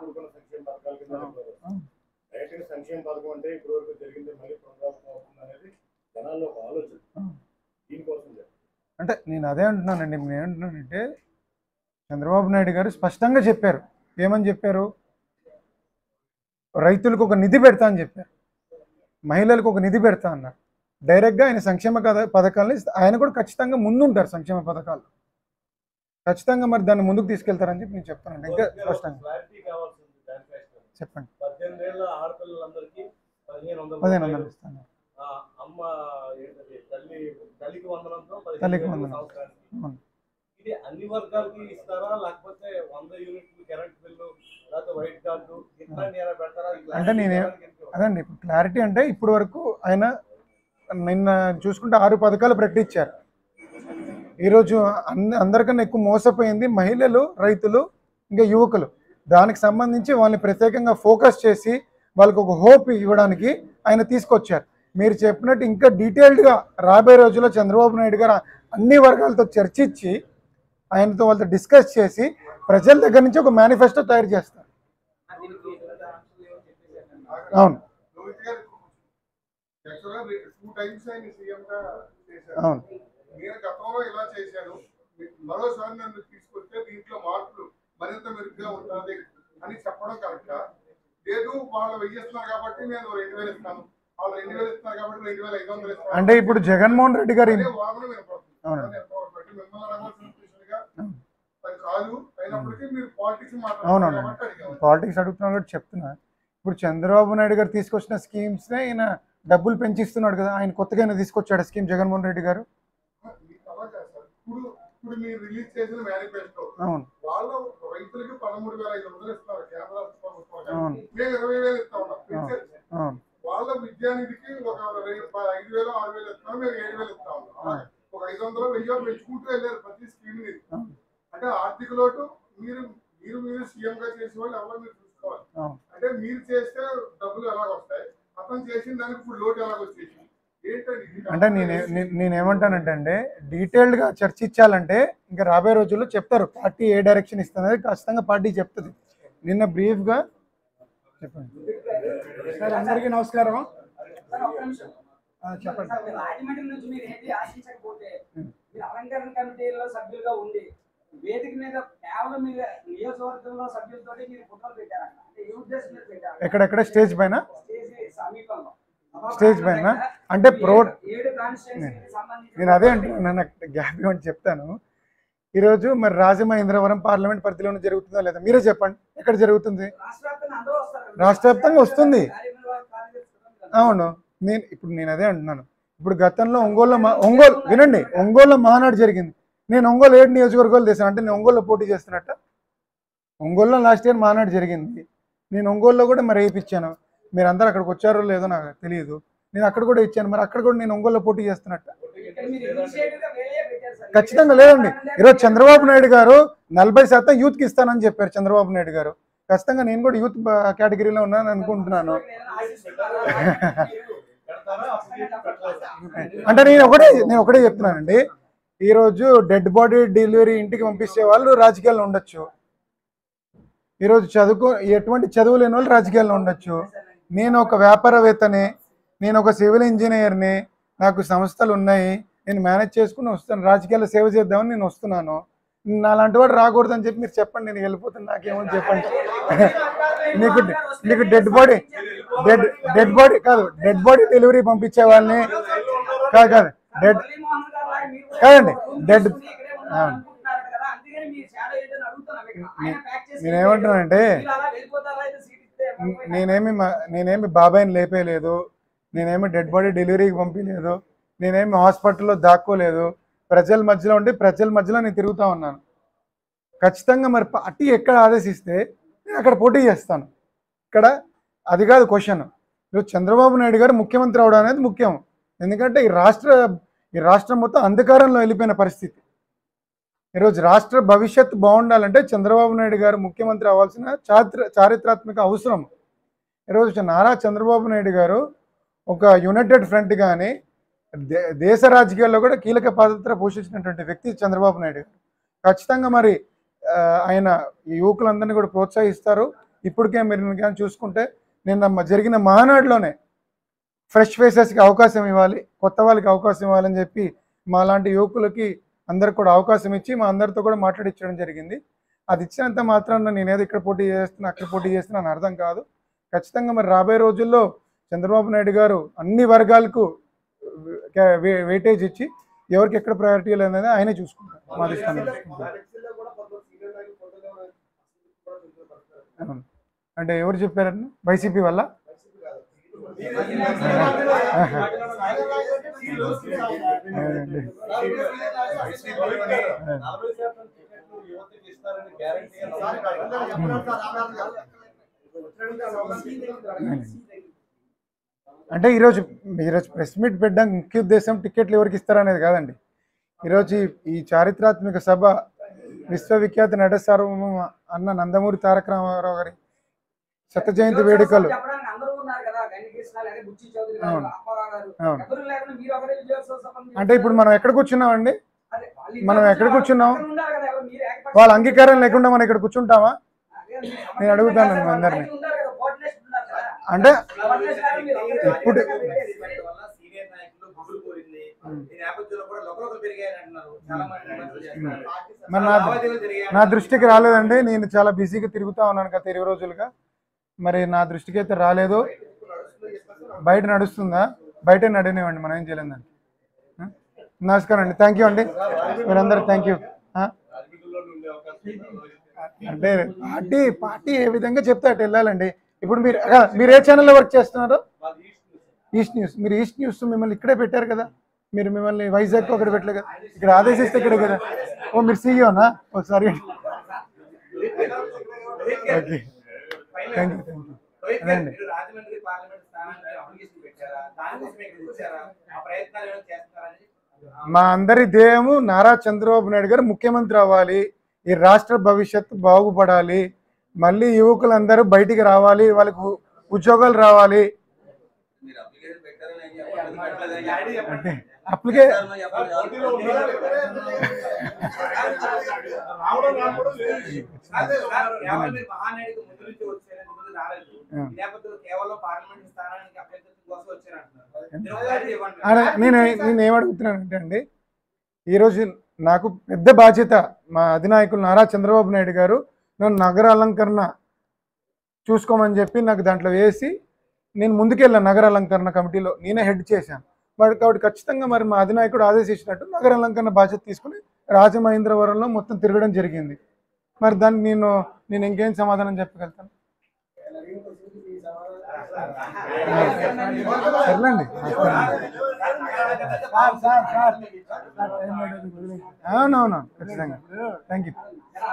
కూడుకున్న సంక్షేమ పథకాల కింద చెప్తారు. డైరెక్ట్ గా సంక్షేమ పథకం అంటే ఇప్పుడు వరకు జరిగింది మళ్ళీ పునరావృతం అవుతుంది అనేది జనాల్లో ఒక ఆలోచన దీనికోసం చెప్పండి. అంటే నేను అదే అంటున్నానండి నేను ఏమంటున్నానంటే చంద్రబాబు నాయుడు గారు స్పష్టంగా చెప్పారు ఏమని చెప్పారు రైతులకు ఒక నిధి పెడతా అని చెప్పారు మహిళలకు ఒక నిధి పెడతా అన్నారు డైరెక్ట్గా ఆయన సంక్షేమ కథ పథకాలని ఆయన కూడా ఖచ్చితంగా ముందుంటారు సంక్షేమ పథకాలు ఖచ్చితంగా మరి దాన్ని ముందుకు తీసుకెళ్తారని చెప్పి నేను చెప్తానండి ఇంకా స్పష్టంగా క్లారిటీ కావాల్సింది దానికోసం. చెప్పండి పద్దెనిమిది ఏళ్ళ ఆడపిల్లలందరికీ పదిహేను వందల పదిహేను రూపాయలు, వందలు ఇస్తాను ఆ, అమ్మ ఏంటది తల్లి తల్లికి వందనంతో పదిహేను తల్లికి వేలు వందనం. సంవత్సరానికి. అవును. ఇది అన్ని వర్గాలకి ఇస్తారా లేకపోతే వంద యూనిట్లు కరెంట్ బిల్లు లేకపోతే వైట్ కార్డు ఇట్లాంటి ఏమైనా పెడతారా ఈ అంటే నేనే- జనాలకి ఎందుకు? అదండి ఇప్పుడు క్లారిటీ అంటే ఇప్పటి వరకు ఆయన నిన్న చూసుకుంటే ఆరు పథకాలు ప్రకటించారు ఈరోజు అన్ని అందరికన్నా ఎక్కువ మోసపోయింది మహిళలు రైతులు ఇంకా యువకులు దానికి సంబంధించి వాళ్ళని ప్రత్యేకంగా ఫోకస్ చేసి వాళ్ళకి ఒక హోప్ ఇవ్వడానికి ఆయన తీసుకొచ్చారు మీరు చెప్పినట్టు ఇంకా డీటెయిల్డ్గా రాబోయే రోజుల్లో చంద్రబాబు నాయుడు గారు అన్ని వర్గాలతో చర్చించి ఆయనతో వాళ్ళతో డిస్కస్ చేసి ప్రజల దగ్గర నుంచి ఒక మేనిఫెస్టో తయారు చేస్తారు అవును లోహిత్ గారు యాక్చువల్గా టూ టైమ్స్ ఆయన సీఎం గా చేశారు అవును నేను గతంలో ఇలా చేశాను మరోసారి నన్ను తీసుకొస్తే దీంట్లో మార్పులు మరింత మెరుగ్గా ఉంటుంది అని చెప్పడం కరెక్టా లేదు వాళ్ళు వెయ్యిస్తున్నారు కాబట్టి నేను రెండు వేలు ఇస్తాను వాళ్ళు రెండు వేలు ఇస్తున్నారు కాబట్టి రెండు వేల ఐదు వందలు ఇస్తాను అంటే ఇప్పుడు జగన్మోహన్ రెడ్డి గారి అదే వాదన వినపడుతుంది అవునండి. అదే ఎంతవరకు మిమ్మల్ని అడగాల్సిన విషయంగా అది కాదు అయినప్పటికీ మీరు పాలిటిక్స్ అవునవునండి. మాట్లాడుతున్నారు కాబట్టి అడిగాము పాలిటిక్స్ అడుగుతున్నాను కాబట్టి చెప్తున్నా ఇప్పుడు చంద్రబాబు నాయుడు గారు తీసుకొచ్చిన స్కీమ్స్నే ఆయన డబ్బులు పెంచిస్తున్నాడు కదా ఆయన కొత్తగా ఆయన తీసుకొచ్చాడు స్కీమ్ జగన్మోహన్ రెడ్డి గారు మీకు అలా కాదు సార్. ఇప్పుడు ఇప్పుడు మీరు రిలీజ్ చేసిన మేనిఫెస్టో అవును వాళ్ళు రైతులకి పదమూడు వేల ఐదు వందలు ఇస్తారు కేంద్ర రాష్ట్ర ప్రభుత్వం అవును. మేము ఇరవై వేలు ఇస్తా ఉన్నాం పెంచారు. అవును వాళ్ళ విద్యానిధికి ఒక రె- ప- ఐదు వేలు ఆరు వేలు ఇస్తున్నాం మేము ఏడు వేలు ఇస్తా ఉన్నాం అలాగే ఒక ఐదు వందలు వెయ్యో పెంచుకుంటూ వెళ్ళారు ప్రతి స్కీమ్ ని అవును. అంటే ఆర్థిక లోటు మీరు మీరు మీరు సీఎం గా చేసే వాళ్ళు ఎవరో మీరు చూసుకోవాలి అవును అంటే మీరు చేస్తే డబ్బులు ఎలాగ వస్తాయి అతను చేసిన దానికి ఇప్పుడు లోటు ఎలాగ వచ్చేసి ఏంటండి ఇది? అంటే నేనే నే- నేనేమంటానంటే అండి డీటెయిల్డ్గా చర్చించాలంటే ఇంకా రాబోయే రోజుల్లో చెప్తారు పార్టీ ఏ డైరెక్షన్ ఇస్తుంది ఖచ్చితంగా పార్టీ చెప్తుంది నిన్న బ్రీఫ్గా చెప్పండి సార్ అందరికీ నమస్కారం సార్, ఒక్క నిమిషం. ఆ, చెప్పండి సార్, మీరు రాజమండ్రి నుంచి మీరు ఏది ఆశించకపోతే మీరు అలంకరణ కమిటీలో సభ్యులుగా ఉండి వేదిక మీద కేవలం మీరు నియోజకవర్గంలో సభ్యులతో మీరు ఫోటోలు పెట్టారంట అంటే ఏ ఉద్దేశం మీద పెట్టారు ఎక్కడెక్కడ స్టేజ్ పైన స్టేజ్ సమీపంలో స్టేజ్ పైన అంటే ప్రో ఏడు- ఏడు కాన్స్టిట్యూన్సీకి సంబంధించి నేను అదే అంటున్నాను నాకు గ్యాప్ ఇవ్వండి చెప్తాను ఈరోజు మరి రాజమహేంద్రవరం పార్లమెంట్ పరిధిలోనే జరుగుతుందా లేదా మీరే చెప్పండి ఎక్కడ జరుగుతుంది రాష్ట్ర వ్యాప్తంగా అందరూ వస్తారు రాష్ట్ర వ్యాప్తంగా వస్తుంది. కార్యనిర్వాహక కార్యదర్శి కదా. అవును నేను ఇప్పుడు నేను అదే అంటున్నాను ఇప్పుడు గతంలో ఒంగోలు మా ఒంగోలు వినండి ఒంగోలులో మహానాడు జరిగింది నేను ఒంగోలు ఏడు నియోజకవర్గాలు చేశాను అంటే నేను ఒంగోలులో పోటీ చేస్తున్నట్ట ఒంగోలులో లాస్ట్ ఇయర్ మహానాడు జరిగింది నేను ఒంగోలులో కూడా మరి వేయించాను మీరు అందరు అక్కడికి వచ్చారో లేదో నాకు తెలియదు నేను అక్కడ కూడా ఇచ్చాను మరి అక్కడ కూడా నేను ఒంగోలులో పోటీ చేస్తున్నట్ట ఇక్కడ మీరు ఇనిషియేటివ్గా వేరే పెట్టారు సార్. ఖచ్చితంగా లేదండి ఈరోజు చంద్రబాబు నాయుడు గారు నలభై శాతం యూత్కి ఇస్తానని చెప్పారు చంద్రబాబు నాయుడు గారు ఖచ్చితంగా నేను కూడా యూత్ కేటగిరీలో ఉన్నాను అనుకుంటున్నాను పెడతారా అప్పుడు పెట్టలేదు అంటే నేను ఒకటే నేను ఒకటే చెప్తున్నానండి ఈరోజు డెడ్ బాడీ డెలివరీ ఇంటికి పంపించే వాళ్ళు రాజకీయాల్లో ఉండొచ్చు ఈరోజు చదువుకో ఎటువంటి చదువు లేని వాళ్ళు రాజకీయాల్లో ఉండొచ్చు నేను ఒక వ్యాపారవేత్తని నేను ఒక సివిల్ ఇంజనీర్ని నాకు సంస్థలు ఉన్నాయి నేను మేనేజ్ చేసుకుని వస్తాను రాజకీయాల్లో సేవ చేద్దామని నేను వస్తున్నాను నా అలాంటి వాడు రాకూడదని చెప్పి మీరు చెప్పండి నేను వెళ్ళిపోతాను నాకేమని చెప్పండి మీకు మీకు dead body dead dead body కాదు డెడ్ బాడీ డెలివరీ పంపించే వాళ్ళని కాదు కాదు డెడ్ మురళీమోహన్ గారు లాగా మీరు కూడా కాదండి, room dead- తీసుకుని ఇక్కడే ఉండాలనుకుంటున్నారట కదా, అందుకని మీ shadow ఏంటని అడుగుతున్నాను ఇక్కడ. ఆయన pack చేసి నేనేమంటున్నానంటే మీరు అలా వెళ్ళిపోతారా అయితే సీట్ ఇస్తే నేనేమి మా- నేనేమి బాబాయ్ని లేపేయలేదు నేనేమి డెడ్ బాడీ డెలివరీకి పంపించలేదు నేనేమి హాస్పిటల్లో దాక్కోలేదు ప్రజల మధ్యలో ఉండి ప్రజల మధ్యలో నేను తిరుగుతూ ఉన్నాను ఖచ్చితంగా మరి పార్టీ ఎక్కడ ఆదేశిస్తే నేను అక్కడ పోటీ చేస్తాను ఇక్కడ అది కాదు క్వశ్చన్ ఈరోజు చంద్రబాబు నాయుడు గారు ముఖ్యమంత్రి అవడం అనేది ముఖ్యం ఎందుకంటే ఈ రాష్ట్ర ఈ రాష్ట్రం మొత్తం అంధకారంలో వెళ్ళిపోయిన పరిస్థితి ఈరోజు రాష్ట్ర భవిష్యత్తు బాగుండాలంటే చంద్రబాబు నాయుడు గారు ముఖ్యమంత్రి అవ్వాల్సిన చారిత్ర చారిత్రాత్మక అవసరం ఈరోజు నారా చంద్రబాబు నాయుడు గారు ఒక యునైటెడ్ ఫ్రంట్ కానీ దే దేశ రాజకీయాల్లో కూడా కీలక పాత్ర పోషించినటువంటి వ్యక్తి చంద్రబాబు నాయుడు గారు ఖచ్చితంగా మరి ఆ, ఆయన ఈ యువకులందరినీ కూడా ప్రోత్సహిస్తారు ఇప్పటికే మీరు కానీ చూసుకుంటే నిన్న మ- జరిగిన మహానాడులోనే ఫ్రెష్ ఫేసెస్కి అవకాశం ఇవ్వాలి కొత్త వాళ్ళకి అవకాశం ఇవ్వాలని చెప్పి మా లాంటి యువకులకి అందరికి కూడా అవకాశం ఇచ్చి మా అందరితో కూడా మాట్లాడించడం జరిగింది అది ఇచ్చినంత మాత్రాన నేనేదో ఇక్కడ పోటీ చేస్తున్నా అక్కడ పోటీ చేస్తున్నా అని అర్థం కాదు ఖచ్చితంగా మరి రాబోయే రోజుల్లో చంద్రబాబు నాయుడు గారు అన్ని వర్గాలకు వే- వే- వెయిటేజ్ ఇచ్చి ఎవరికి ఎక్కడ ప్రయారిటీ అనేది ఆయనే చూసుకుంటారు మా అధిష్టానం చూసుకుంటారు అవును. అంటే ఎవరు చెప్పారని వైసీపీ వల్ల అవునండి. అంటే ఈరోజు ఈరోజు ప్రెస్ మీట్ పెట్టడానికి ముఖ్య ఉద్దేశం టికెట్లు ఎవరికి ఇస్తారనేది కాదండి ఈరోజు ఈ- ఈ చారిత్రాత్మక సభ విశ్వవిఖ్యాత నట సార్వభౌమ అన్న నందమూరి తారక రామారావు గారి శత జయంతి వేడుకలు చెప్పడానికి అందరూ ఉన్నారు కదా గణకృష్ణ లేదా బుచ్చి చౌదరి గారు అవును. అప్పారావు గారు అవును. ఎవరు లేకుండా మీరు ఒకరే విజయోత్సవ సభను అంటే ఇప్పుడు మనం ఎక్కడ కూర్చున్నామండి అదే, వాళ్ళు మనం ఇద్దరు ఎక్కడ కూర్చున్నాం? పక్కన ఉండాలి కదా, ఎవరు మీరు ఏకపక్షంగా- వాళ్ళ అంగీకారం లేకుండా మనం ఇక్కడ కూర్చుంటామా అదే మీరు నేను అడుగుతాను సమర్థించాలి కదా, అందరినీ. వాళ్ళు ఉండాలి కదా, కోఆర్డినేషన్ ఉండాలి కదా. అంటే కోఆర్డినేషన్ అనేది మీరు ఒకరే ఇప్పుడు- పెట్టేది. వల్ల సీనియర్ నాయకులు గుబులు కోరింది ఈ నేపథ్యంలో కూడా లొకలొకలు పెరిగాయని అంటున్నారు చాలా మంది విమర్శలు చేస్తున్నారు. మరి నా- లావాదేవీలు జరిగాయని నా దృష్టికి రాలేదండి నేను చాలా బిజీగా తిరుగుతా ఉన్నాను గత ఇరవై రోజులుగా మరి నా దృష్టికి అయితే రాలేదు బయట నడుస్తుందా బయట నడినివ్వండి మనం ఏం చేయలేం దాన్ని ఆ? నమస్కారం అండి థ్యాంక్ యూ అండి మీరందరూ థ్యాంక్ యూ అంటే పార్టీ పార్టీ ఏ విధంగా చెప్తే అటు వెళ్ళాలండి ఇప్పుడు మీరు ఆ, మీరు ఏ ఛానల్లో వర్క్ చేస్తున్నారు ఈస్ట్ న్యూస్ మీరు ఈస్ట్ న్యూస్ మిమ్మల్ని ఇక్కడే పెట్టారు కదా మీరు మిమ్మల్ని వైజాగ్ ఒకటి పెట్టలేదు కదా ఇక్కడ ఆదేశిస్తే ఇక్కడే కదా ఓ మీరు సీఈఓనా ఓ sorry okay final thank you thank you Rohit గారు, అదండి. మీరు రాజమండ్రి పార్లమెంట్ స్థానానికి అప్లికేషన్ పెట్టారా దానికోసం ఇక్కడ వచ్చారా ఆ ప్రయత్నాలు ఏమైనా చేస్తున్నారని మా అందరి ధ్యేయము నారా చంద్రబాబు నాయుడు గారు ముఖ్యమంత్రి అవ్వాలి ఈ రాష్ట్ర భవిష్యత్తు బాగుపడాలి మళ్ళీ యువకులందరూ బయటికి రావాలి వాళ్ళకు ఉద్యోగాలు రావాలి మీరు అప్లికేషన్ పెట్టారని ఏం చెప్పలేదు. పెట్టలేదని ఐడి చెప్పండి. అంటే అప్పటికే రావడం రాకపోవడం లేదు అదే సార్, కేవలం మీరు మహానాయుడికి ముందు నుంచి వచ్చారు ముందు రాలేదు ఆ. ఈ నేపథ్యంలో కేవలం పార్లమెంట్ స్థానానికి అభ్యర్థి కోసం వచ్చారంటున్నారు మీరు ఒక ఐడి ఇవ్వండి. అదే నేను నేను ఏమడుగుతున్నానంటే అండి ఈరోజు నాకు పెద్ద బాధ్యత మా అధినాయకులు నారా చంద్రబాబు నాయుడు గారు నన్ను నగర అలంకరణ చూసుకోమని చెప్పి నాకు దాంట్లో వేసి నేను ముందుకెళ్ళాను నగర అలంకరణ కమిటీలో నేనే హెడ్ చేశాను మరి కాబట్టి ఖచ్చితంగా మరి మా అధినాయకుడు ఆదేశించినట్టు నగర అలంకరణ బాధ్యత తీసుకుని రాజమహేంద్రవరంలో మొత్తం తిరగడం జరిగింది మరి దాన్ని నేను నేను ఇంకేం సమాధానం చెప్పగలుగుతాను సర్లేండి sir sir sir sir time పడేది వదిలేయండి. అవునవును ఖచ్చితంగా థ్యాంక్ యూ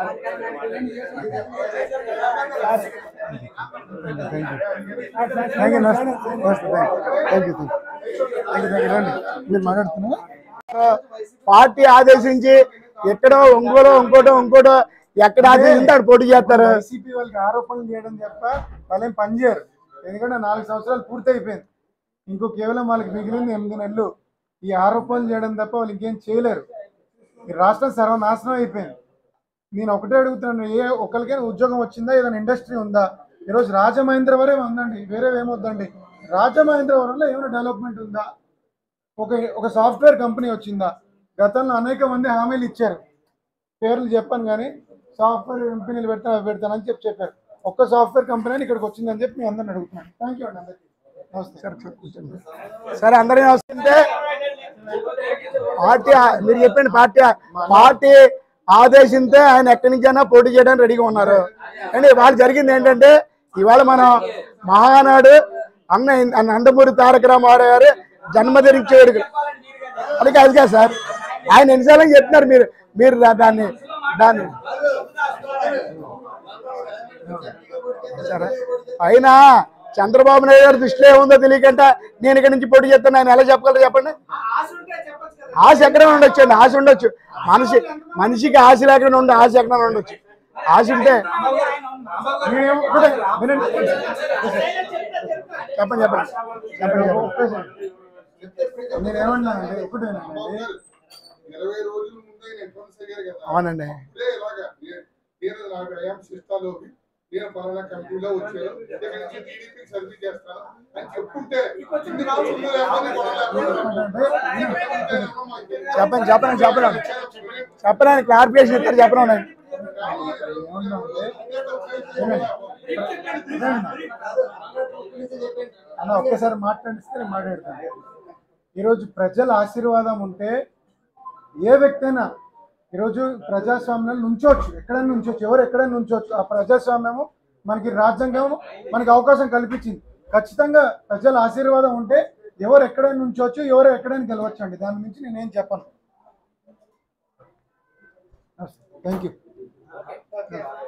థ్యాంక్ యూ నమస్తే నమస్తే thank you thank you thank you thank you రండి మీరు మాట్లాడుతున్నారా పార్టీ ఆదేశించి ఎక్కడో ఇంకోటో ఇంకోటో ఇంకోటో ఎక్కడ ఆదేశించి అక్కడ పోటీ చేస్తారు వైసీపీ వాళ్ళకి ఆరోపణలు చేయడం తప్ప వాళ్ళేం పనిచేయరు ఎందుకంటే నాలుగు సంవత్సరాలు పూర్తి అయిపోయింది ఇంకో కేవలం వాళ్ళకి మిగిలింది ఎనిమిది నెలలు ఈ ఆరోపణలు చేయడం తప్ప వాళ్ళు ఇంకేం చేయలేరు ఈ రాష్ట్రం సర్వనాశనం అయిపోయింది నేను ఒకటే అడుగుతున్నాను ఏ ఒక్కరికైనా ఉద్యోగం వచ్చిందా ఏదైనా ఇండస్ట్రీ ఉందా ఈరోజు రాజమహేంద్రవరం ఉందండి వేరే ఏమొద్దండి రాజమహేంద్రవరంలో ఏమైనా డెవలప్మెంట్ ఉందా ఒక ఒక సాఫ్ట్వేర్ కంపెనీ వచ్చిందా గతంలో అనేక మంది హామీలు ఇచ్చారు పేర్లు చెప్పాను కానీ సాఫ్ట్వేర్ కంపెనీలు పెడతా పెడతానని చెప్పి చెప్పారు ఒక్క సాఫ్ట్వేర్ కంపెనీ అని ఇక్కడికి వచ్చిందని చెప్పి మీ అందరిని అడుగుతున్నాను థ్యాంక్ యూ అండి అందరికీ నమస్తే సార్ కూర్చోండి సరే అందరినీ వస్తుంటే పార్టీ ఆ- మీరు చెప్పండి పార్టీ ఆ- పార్టీ ఆదేశిస్తే ఆయన ఎక్కడి నుంచైనా పోటీ చేయడానికి రెడీగా ఉన్నారు కానీ ఇవాళ జరిగింది ఏంటంటే ఇవాళ మనం మహానాడు అన్న అన్న నందమూరి తారక రామారావు గారు జన్మదిన వేడుక అది కాదు కదా సార్ ఆయన ఎన్నిసార్లు చెప్తున్నారు మీరు మీరు దా- దాన్ని దాన్ని సరే అయినా చంద్రబాబు నాయుడు గారి దృష్టిలో ఏముందో తెలియకంట నేను ఇక్కడి నుంచి పోటీ చేస్తాను ఆయన ఎలా చెప్పగలరు చెప్పండి ఆశ ఎక్కడ ఉండొచ్చు అండి ఆశ ఉండొచ్చు మనిషి మనిషికి ఆశ లేకుండా ఉండే ఆశ ఎక్కడ ఉండొచ్చు ఆశ ఉంటే మీరేమో ఒకటే వినండి. చెప్పండి చెప్పండి చెప్పండి చెప్పండి ఒక్కసారి. నేనేమన్నానంటే ఒకటేనండి ఇరవై రోజుల ముందే నేను ఇన్ఫ్లుయెన్స్ అయ్యారు కదా అవునండి ఇప్పుడే ఇలాగా నేను- నేను నాకు ఐఎమ్ శిస్తాలోకి నేను పలానా కమిటీలో వచ్చాను ఇక్కడ నుంచి టీడీపీకి సర్వీస్ చేస్తాను అని చెప్పుంటే ఇన్ని రోజులు లేకపోతే గొడవ లేకపోతే చెప్పండి చెప్పండి చెప్పండి చెప్పడానికి క్లారిఫికేషన్ ఇస్తారు చెప్పడం అన్న ఒక్కసారి మాట్లాడిస్తే నేను మాట్లాడతాను ఈరోజు ప్రజల ఆశీర్వాదం ఉంటే ఏ వ్యక్తి అయినా ఈరోజు ప్రజాస్వామ్యం నుంచోవచ్చు ఎక్కడైనా నుంచోవచ్చు ఎవరు ఎక్కడైనా నుంచోవచ్చు ఆ ప్రజాస్వామ్యము మనకి రాజ్యాంగం మనకి అవకాశం కల్పించింది ఖచ్చితంగా ప్రజల ఆశీర్వాదం ఉంటే ఎవరు ఎక్కడైనా నుంచోవచ్చు ఎవరు ఎక్కడైనా గెలవచ్చు అండి దాని నుంచి నేనేం చెప్పను థ్యాంక్ యూ